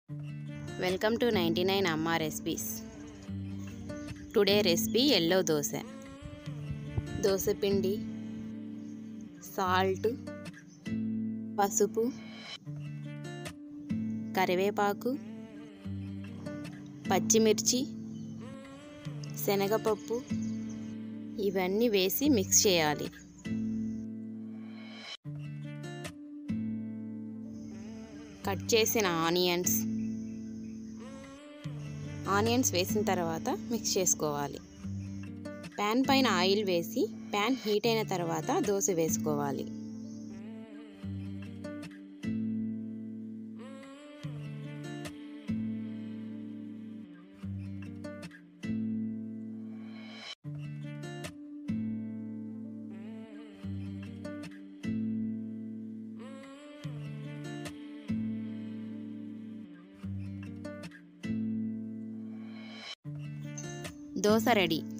welcome to ninety nine అమ్మ recipes today recipe yellow dosa dosa పిండి salt పసుపు కరివేపాకు పచ్చిమిర్చి శనగపప్పు ఇవన్నీ వేసి మిక్స్ చేయాలి కట్ చేసిన ఆనియన్స్ ఆనియన్స్ వేసిన తర్వాత మిక్స్ చేసుకోవాలి ప్యాన్ పైన ఆయిల్ వేసి ప్యాన్ హీట్ అయిన తర్వాత దోశ వేసుకోవాలి దోశ రెడీ